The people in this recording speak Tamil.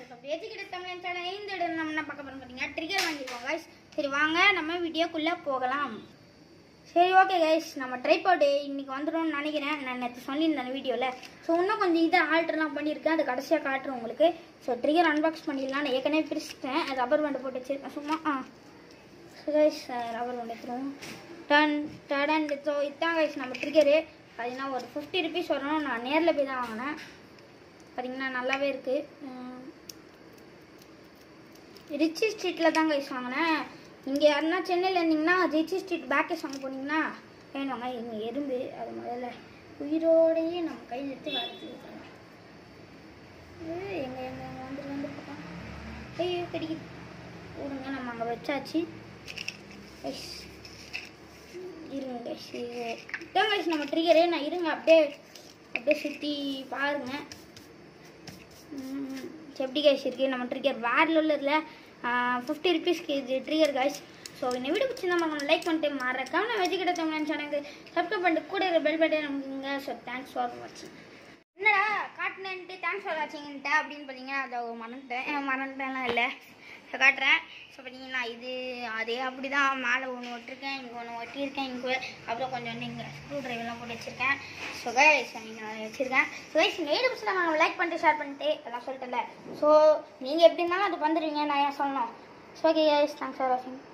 பேசிக்கிட்ட தமிழ் சேனல் இந்த இடம் நம்ம என்ன பார்க்க போறோம் பார்த்தீங்கன்னா ட்ரிகர் வாங்கியிருக்கோம் கைஸ் சரி வாங்க நம்ம வீடியோக்குள்ளே போகலாம் சரி ஓகே கைஸ் நம்ம ட்ரைபாடு இன்னைக்கு வந்துடும்னு நினைக்கிறேன் நான் நேற்று சொல்லியிருந்தேன் வீடியோவில் ஸோ இன்னும் கொஞ்சம் இதை ஆல்ட்ரெலாம் பண்ணியிருக்கேன் அது கடைசியாக காட்டுறேன் உங்களுக்கு ஸோ ட்ரிகர் அன்பாக்ஸ் பண்ணிடலாம் நான் ஏற்கனவே பிரிச்சிட்டேன் ரப்பர் பேண்டு போட்டு வச்சிருக்கேன் சும்மா ஆ ஸோ கைஸ் ரப்பர் பேண்ட் எடுத்துருவோம் டன் டடன் ஸோ இதுதான் கைஸ் நம்ம ட்ரிகரு பார்த்தீங்கன்னா ஒரு ஃபிஃப்டி ருபீஸ் வரணும் நான் நேரில் போய் தான் வாங்கினேன் பார்த்தீங்கன்னா நல்லாவே இருக்குது ரிச்சி ஸ்ட்ரீட்டில் தான் கைஸ் வாங்கினேன் இங்கே யாருன்னா சென்னையில் இருந்தீங்கன்னா ரிச்சி ஸ்ட்ரீட் பேக்கேஜ் வாங்க போனீங்கன்னா வேணுவாங்க இங்கே எறும்பு அது முதல்ல உயிரோடையே நம்ம கையில் எடுத்து வளர்த்து எங்கே எங்கே எங்கே வந்து வந்து பார்க்கலாம் ஐயோ கிடைக்குது விடுங்க நம்ம அங்கே வச்சாச்சு கைஸ் இருங்க கைஸ் இதான் கைஸ் நம்ம ட்ரிகரே நான் இருங்க அப்படியே அப்படியே சுற்றி பாருங்கள் எப்படி கைஸ் இருக்குது நம்ம ட்ரிகர் வேறு லெவலில் ஃபிஃப்டி ருபீஸ்க்கு இது ட்ரிகர் கைஸ் ஸோ இந்த வீடியோ பிடிச்சிருந்தா நம்ம லைக் பண்ணிட்டு மறக்காம நான் வெஜிகிட்ட தமிழ் சேனலுக்கு சப்ஸ்கிரைப் பண்ணிட்டு கூட பெல் பட்டன் நமக்குங்க ஸோ தேங்க்ஸ் ஃபார் வாட்சிங் என்னடா காட்டினேன்ட்டு தேங்க்ஸ் ஃபார் வாட்சிங்ன்ட்டு அப்படின்னு பார்த்தீங்கன்னா அதை மறந்துட்டேன் அஹ் மறந்துட்டேன்லாம் இல்லை ஸோ காட்டுறேன் ஸோ பார்த்தீங்கன்னா இது அதே அப்படி தான் மேலே ஒன்று ஒட்டிருக்கேன் இங்கே ஒன்று ஒட்டியிருக்கேன் இங்கே அப்புறம் கொஞ்சம் வந்து இங்கே ஸ்க்ரூ ட்ரைவர்லாம் போட்டு வச்சுருக்கேன் ஸோ கைஸ் இங்கே வச்சுருக்கேன் ஸோ கைஸ் இந்த வீடியோ பிடிச்சா நம்ம லைக் பண்ணிட்டு ஷேர் பண்ணிட்டு எல்லாம் சொல்லிட்டேன்ல ஸோ நீங்கள் எப்படி இருந்தாலும் அது வந்துடுவீங்க நான் ஏன் சொல்லணும் so okay guys thanks for வாட்சிங்